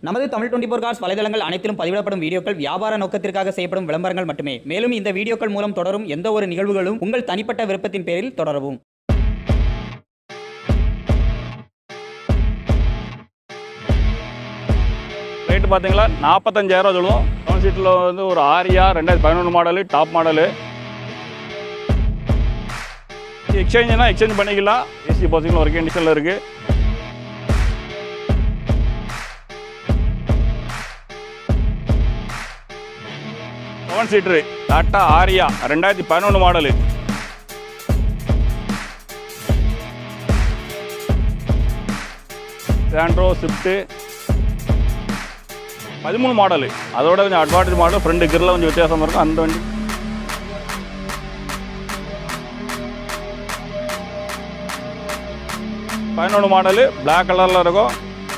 நமது Tamil twenty four cars வலைதளங்கள் அனைத்திலும் பதிவிடப்படும் வீடியோக்கள் வியாபார நோக்கத்திற்காக செய்யப்படும் விளம்பரங்கள் மட்டுமே மேலும் இந்த வீடியோக்கள் மூலம் தொடரும் எந்த ஒரு நிகழ்வுகளும் உங்கள் தனிப்பட்ட விருப்பத்தின் பேரில் தொடரவும் ரேட்டு பார்த்தீங்களா நாற்பத்தஞ்சாயிரம் சொல்லுவோம் டவுன் சீட்டில் வந்து ஒரு ஆரியா ரெண்டாயிரத்தி பதினொன்று மாடலு டாப் மாடலு எக்ஸ்சேஞ்சுனா எக்ஸ்சேஞ்ச் பண்ணிக்கலாம் ஏசி பாசிங்கில் ஒரு கண்டிஷனில் இருக்குது செவன் சீட்ரு டாட்டா ஆரியா ரெண்டாயிரத்தி பதினொன்று மாடலு சாண்ட்ரோ ஸ்விஃப்ட்டு பதிமூணு மாடலு அதோட கொஞ்சம் அட்வான்டேஜ் மாடல் ஃப்ரெண்டு கிரில் கொஞ்சம் வித்தியாசமாக இருக்கும் அந்த வண்டி பதினொன்று மாடலு Black கலரில் இருக்கும்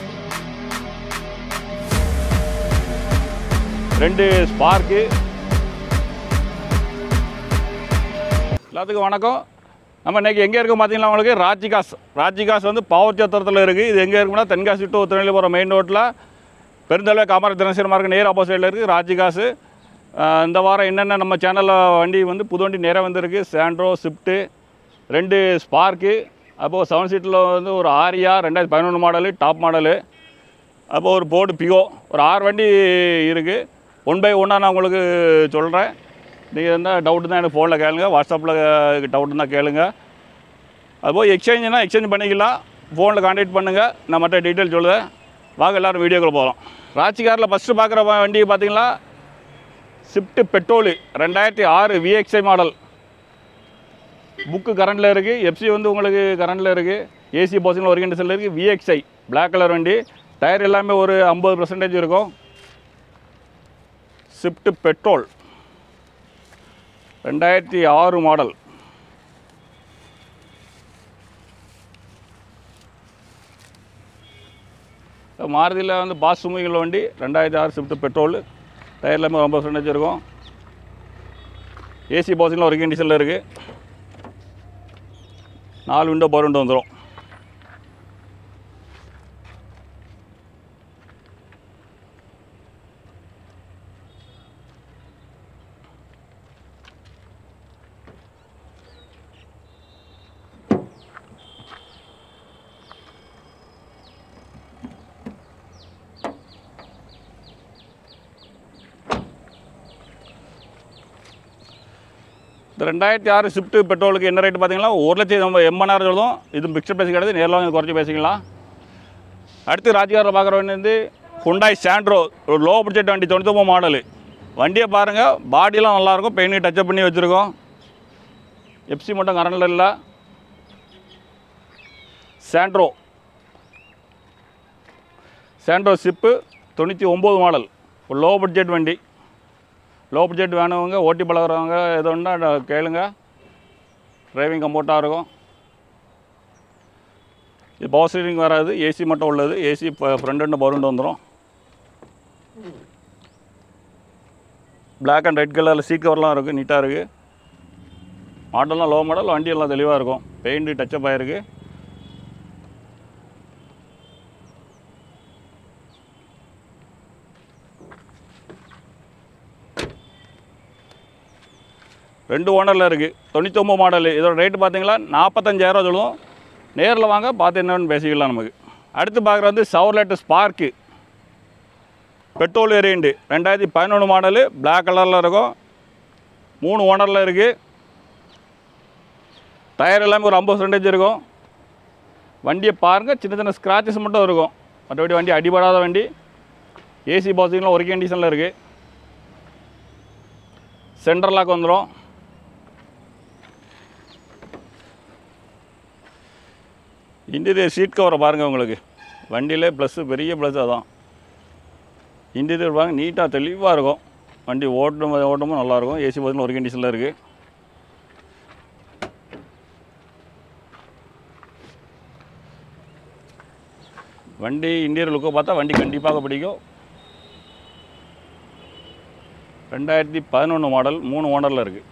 ரெண்டு ஸ்பார்க்கு எல்லாத்துக்கும் வணக்கம் நம்ம இன்றைக்கி எங்கே இருக்கோம் பார்த்தீங்கன்னா உங்களுக்கு ராஜிகாஸ் ராஜிகாஸ் வந்து பாவூர் சத்திரத்தில் இருக்குது இது எங்கே இருக்குன்னா தென்காசி டு திருநெல்வேலி போகிற மெயின் ரோட்டில் பெருந்தளவு காமராஜ் தினசரி மார்க்கு நேர் ஆப்போசிட்டில் இருக்குது ராஜிகாஸு அஹ் இந்த வாரம் என்னென்ன நம்ம சேனலில் வண்டி வந்து புது வண்டி நேராக வந்திருக்கு சாண்ட்ரோ ஸ்விஃப்ட்டு ரெண்டு ஸ்பார்க்கு அப்போது செவன் சீட்டில் வந்து ஒரு ஆரியா ரெண்டாயிரத்தி பதினொன்று மாடலு டாப் மாடலு அப்போது ஒரு போர்டு பியோ ஒரு ஆறு வண்டி இருக்குது ஒன் பை ஒன்னாக நான் உங்களுக்கு சொல்கிறேன் நீங்கள் இருந்தால் டவுட் தான் எனக்கு ஃபோனில் கேளுங்க வாட்ஸ்அப்பில் டவுட் தான் கேளுங்க அதுபோல் எக்ஸ்சேஞ்சுனா எக்ஸ்சேஞ்ச் பண்ணிக்கலாம் ஃபோனில் கான்டாக்ட் பண்ணுங்கள் நான் மற்ற டீட்டெயில் சொல்லுவேன் வாங்க எல்லோரும் வீடியோக்குள்ள போகிறோம் ராச்சிகாரில் ஃபஸ்ட்டு பார்க்குற வண்டி பார்த்தீங்களா ஸ்விஃப்ட் பெட்ரோலு ரெண்டாயிரத்தி ஆறு விஎக்ஸ்ஐ மாடல் புக்கு கரண்டில் இருக்குது எஃப்சி வந்து உங்களுக்கு கரண்டில் இருக்குது ஏசி போசிங்கில் ஒரு கண்டிஷனில் இருக்குது விஎக்ஸ்ஐ Black கலர் வண்டி டயர் எல்லாமே ஒரு ஐம்பது பர்சன்டேஜ் இருக்கும் ஸ்விஃப்ட் பெட்ரோல் ரெண்டாயிரத்தி ஆறு மாடல் மாருதியில் வந்து பாஸ் சுமிங்கில் வண்டி ரெண்டாயிரத்தி ஆறு ஸ்விஃப்ட் பெட்ரோல் டயர் எல்லாமே ரொம்ப பர்சன்டேஜ் இருக்கும் ஏசி பாசிங்கில் ஒரு கண்டிஷனில் இருக்குது நாலு விண்டோ பவர் விண்டோ வந்துடும் இந்த ரெண்டாயிரத்தி ஆறு ஸ்விஃப்ட் பெட்ரோலுக்கு என்ன ரேட் பார்த்தீங்கன்னா ஒரு லட்சத்தி நம்ம எண்பதாயிரம் சொல்லுவோம் இது மிக்சர் பேசி கிடையாது நேரில் வந்து குறைச்சி பேசிக்கலாம் அடுத்து ராஜ்காரில் பார்க்குற வண்டி வந்து ஹுண்டாய் சாண்ட்ரோ ஒரு லோ பட்ஜெட் வண்டி தொண்ணூத்தொம்பது மாடலு வண்டியை பாருங்கள் பாடியெலாம் நல்லாயிருக்கும் பெயிண்ட் டச்சப் பண்ணி வச்சுருக்கோம் எஃப்சி மட்டும் கரண்டில் இல்லை சாண்ட்ரோ சாண்ட்ரோ சிப்பு தொண்ணூற்றி ஒம்பது மாடல் ஒரு லோ பட்ஜெட் வண்டி லோ பட்ஜெட் வேணுவங்க ஓட்டி பழகிறவங்க எது ஒன்றா கேளுங்க டிரைவிங் கம்ஃபர்ட்டாக இருக்கும் இது பவர் ஸ்டீரிங் வராது ஏசி மட்டும் உள்ளது ஏசி ஃப்ரண்ட் அண்ட் பவர் வந்துடும் Black அண்ட் ரெட் கலரில் சீட் கவர்லாம் இருக்குது நீட்டாக இருக்குது மாடல்லாம் லோ மாடல் வண்டி எல்லாம் தெளிவாக இருக்கும் பெயிண்ட்டு டச்சப் ஆகிருக்கு ரெண்டு ஓனரில் இருக்குது தொண்ணூத்தொம்பது மாடல் இதோட ரேட்டு பார்த்தீங்களா நாற்பத்தஞ்சாயிரம் சொல்லுவோம் நேரில் வாங்க பார்த்து என்னென்னு பேசிக்கலாம் நமக்கு அடுத்து பார்க்குறது வந்து சவர்லெட் ஸ்பார்க்கு பெட்ரோல் வேரியண்ட்டு ரெண்டாயிரத்தி பதினொன்று மாடலு Black கலரில் இருக்கும் மூணு ஓனரில் இருக்குது டயர் எல்லாமே ஒரு ஐம்பது பர்சன்டேஜ் இருக்கும் வண்டியை பாருங்கள் சின்ன சின்ன ஸ்க்ராச்சஸ் மட்டும் இருக்கும் மற்றபடி வண்டி அடிபடாத வண்டி ஏசி பாசிங்கில் ஒரு கண்டிஷனில் இருக்குது சென்டர் லாக் வந்துடும் இன்டீரியர் சீட் கவரை பாருங்கள் உங்களுக்கு வண்டியிலே ப்ளஸ்ஸு பெரிய ப்ளஸ் அதான் இன்டீரியர் பாருங்க நீட்டாக தெளிவாக இருக்கும் வண்டி ஓட்டும் ஓட்டமும் நல்லாயிருக்கும் ஏசி பார்த்தீங்கன்னா ஒரு கண்டிஷனில் இருக்குது வண்டி இன்டீரியர் லுக்கை பார்த்தா வண்டி கண்டிப்பாக பிடிக்கும் ரெண்டாயிரத்தி பதினொன்று மாடல் மூணு ஓனரில் இருக்குது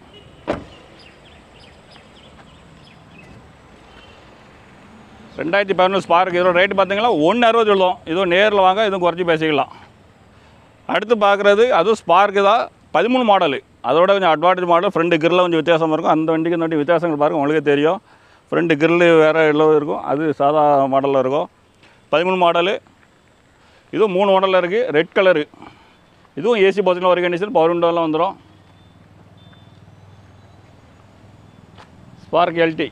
ரெண்டாயிரத்தி பதினொன்று ஸ்பார்க் இதோட ரேட்டு பார்த்தீங்கன்னா ஒன்று அறுபது சொல்லுவோம் இதுவும் நேரில் வாங்க இதுவும் குறைச்சி பேசிக்கலாம் அடுத்து பார்க்குறது அதுவும் ஸ்பார்க்கு தான் பதிமூணு மாடலு அதோட கொஞ்சம் அட்வான்டேஜ் மாடல் ஃப்ரெண்டு கிரில் கொஞ்சம் வித்தியாசமாக இருக்கும் அந்த வண்டிக்கு இந்த வண்டி வித்தியாசங்கள் பாருங்கள் உங்களுக்கே தெரியும் ஃப்ரெண்டு கிரில் வேறு எல்லாம் இருக்கும் அது சாதா மாடலில் இருக்கும் பதிமூணு மாடலு இதுவும் மூணு மாடலில் இருக்குது ரெட் கலரு இதுவும் ஏசி பார்த்தீங்கன்னா ஒரு கண்டிஷன் பவர் விண்டோலாம் வந்துடும் ஸ்பார்க் எல்டி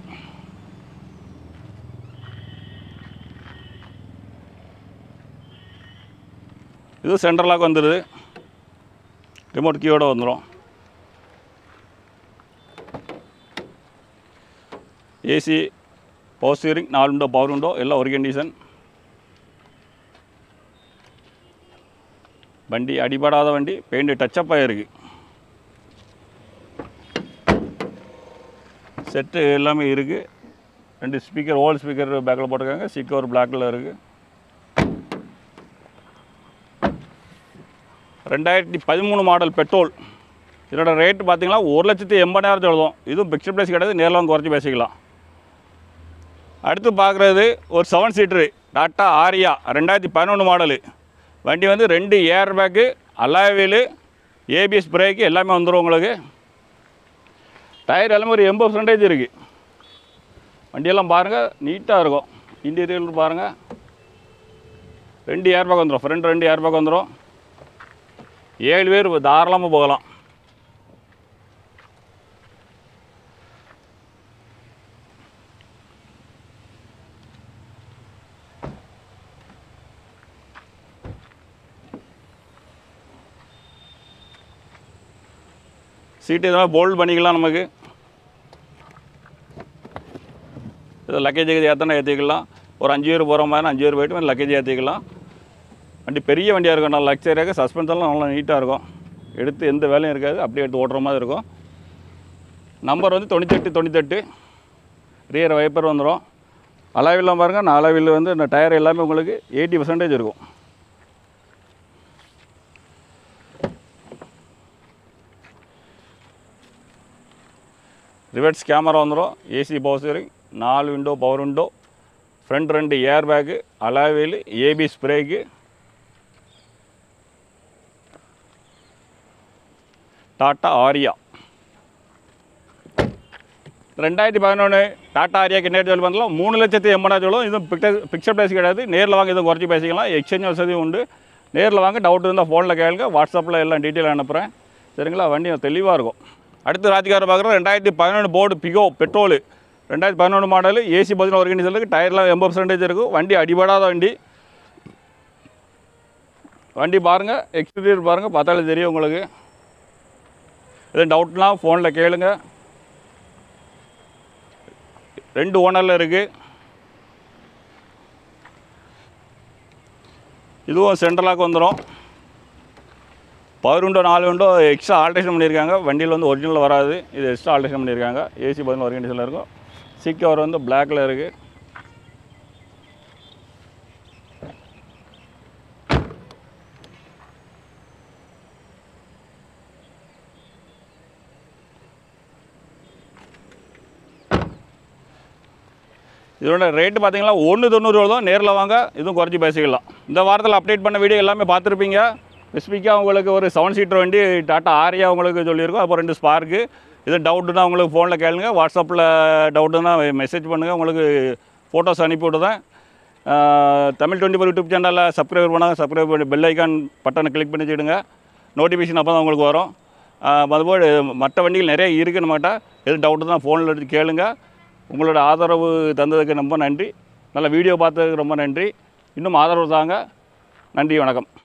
இது சென்ட்ரல் லாக் வந்துடுது ரிமோட் கீயோட வந்துடும் ஏசி பவர் ஸ்டீரிங் நாலு விண்டோ பவர் விண்டோ எல்லாம் ஒரு கண்டிஷன் வண்டி அடிபடாத வண்டி பெயிண்ட் டச்சப் ஆகிருக்கு செட்டு எல்லாமே இருக்குது ரெண்டு ஸ்பீக்கர் ஓல்டு ஸ்பீக்கர் பேக்கில் போட்டிருக்காங்க சீட் கவர் பிளாக்கில் இருக்குது ரெண்டாயிரத்தி பதிமூணு மாடல் பெட்ரோல் இதோட ரேட்டு பார்த்தீங்கன்னா ஒரு லட்சத்தி எண்பதாயிரம் சொல்லுவோம் இதுவும் பிக்சர் ப்ரைஸ் கிடையாது நேரில் வந்து குறைச்சி பேசிக்கலாம் அடுத்து பார்க்குறது ஒரு செவன் சீட்ரு டாட்டா ஆரியா ரெண்டாயிரத்தி பதினொன்று மாடலு வண்டி வந்து ரெண்டு air bag alloy wheel ABS brake எல்லாமே வந்துடும் உங்களுக்கு டயர் எல்லாமே ஒரு எண்பது பர்சன்டேஜ் இருக்குது வண்டியெல்லாம் பாருங்கள் நீட்டாக இருக்கும் இன்டீரியர் பாருங்கள் ரெண்டு ஏர் பேக் வந்துடும் ஃப்ரண்ட் ரெண்டு ஏர் பேக் வந்துடும் ஏழு பேர் தாராளமாக போகலாம் சீட்டு இதெல்லாம் போல்ட் பண்ணிக்கலாம் நமக்கு இது லக்கேஜ் ஏற்றினா ஏற்றிக்கலாம் ஒரு அஞ்சு பேர் போகிற மாதிரி அஞ்சு பேர் போயிட்டு லக்கேஜ் ஏற்றிக்கலாம் வண்டி பெரிய வண்டியாக இருக்கும் நல்லா லக்ஸரியாக சஸ்பென்ஸ் எல்லாம் நல்லா நீட்டாக இருக்கும் எடுத்து எந்த வேலையும் இருக்காது அப்படியே எடுத்து ஓட்டுற மாதிரி இருக்கும் நம்பர் வந்து தொண்ணூத்தெட்டு தொண்ணூத்தெட்டு ரியர் வைப்பர் வந்துடும் அலாவில்லாம் பாருங்கள் நான் அலாவில் வந்து இந்த டயர் எல்லாமே உங்களுக்கு எயிட்டி பர்சன்டேஜ் இருக்கும் ரிவர்ஸ் கேமரா வந்துடும் ஏசி பவர் ஸ்டீரிங் நாலு விண்டோ பவர் விண்டோ ஃப்ரண்ட் ரெண்டு air bag alloy wheel ABS brake Tata Aria ரெண்டாயிரத்தி பதினொன்று டாட்டா ஆரியாக்கு நேர் சொல்லி வந்தாலும் மூணு லட்சத்தி எண்பதாயிரம் சொல்லும் இதுவும் பிக்சர் பிக்சர் ப்ரைஸ் கிடையாது நேரில் வாங்க இதுவும் குறைச்சி பேசிக்கலாம் எக்ஸ்சேஞ்ச் வசதியும் உண்டு நேரில் வாங்க டவுட் இருந்தால் ஃபோனில் கேளுங்க வாட்ஸ்அப்பில் எல்லாம் டீட்டெயில் அனுப்புகிறேன் சரிங்களா வண்டி தெளிவாக இருக்கும் அடுத்து ராஜ்கார பார்க்குறோம் ரெண்டாயிரத்தி பதினொன்று போர்டு பிகோ பெட்ரோலு ரெண்டாயிரத்தி பதினொன்று மாடலு ஏசி பதினொன்று ஒரு கண்டிஷன் இருக்குது டயர்லாம் எண்பது பர்சன்டேஜ் இருக்கும் வண்டி அடிபடாத வண்டி வண்டி பாருங்கள் எக்ஸ்டீரியர் பாருங்கள் பார்த்தாலே தெரியும் உங்களுக்கு எதுவும் டவுட்னா ஃபோனில் கேளுங்க ரெண்டு ஓனரில் இருக்குது இதுவும் சென்ட்ரலாக வந்துடும் பவர் விண்டோ நாலு விண்டோ எக்ஸ்ட்ரா ஆல்ட்ரேஷன் பண்ணியிருக்காங்க வண்டியில் வந்து ஒரிஜினல் வராது இது எக்ஸ்ட்ரா ஆல்ட்ரேஷன் பண்ணியிருக்காங்க ஏசி பதினொன்று ஒரு கண்டிஷனில் இருக்கும் சீட் கவர் வந்து பிளாக்கில் இருக்குது இதோட ரேட்டு பார்த்தீங்கன்னா ஒன்று தொண்ணூறு தான் நேரில் வாங்க இதுவும் குறைச்சி பேசிக்கலாம் இந்த வாரத்தில் அப்டேட் பண்ண வீடியோ எல்லாமே பார்த்துருப்பீங்க ஸ்பெசிஃபிக்காக உங்களுக்கு ஒரு செவன் சீட்டர் வண்டி டாட்டா ஆரியா உங்களுக்கு சொல்லியிருக்கோம் அப்புறம் ரெண்டு ஸ்பார்க்கு இது டவுட்டுனா உங்களுக்கு ஃபோனில் கேளுங்க வாட்ஸ்அப்பில் டவுட்டுனா மெசேஜ் பண்ணுங்கள் உங்களுக்கு ஃபோட்டோஸ் அனுப்பி விடுதேன் ஆஹ், தமிழ் டுவெண்ட்டி ஃபோர் யூடியூப் சேனலில் சப்ஸ்கிரைப் பண்ணாங்க சப்ஸ்கிரைப் பண்ணி பெல் ஐக்கான் பட்டனை கிளிக் பண்ணி வச்சுடுங்க நோட்டிஃபிகேஷன் அப்போ தான் உங்களுக்கு வரும் ஆஹ், அதுபோல் மற்ற வண்டிகள் நிறைய இருக்குது நம்மகிட்ட எது டவுட்டு தான் ஃபோனில் எடுத்து கேளுங்க உங்களோட ஆதரவு தந்ததுக்கு ரொம்ப நன்றி நல்ல வீடியோ பார்த்ததுக்கு ரொம்ப நன்றி இன்னும் ஆதரவு தாங்க நன்றி வணக்கம்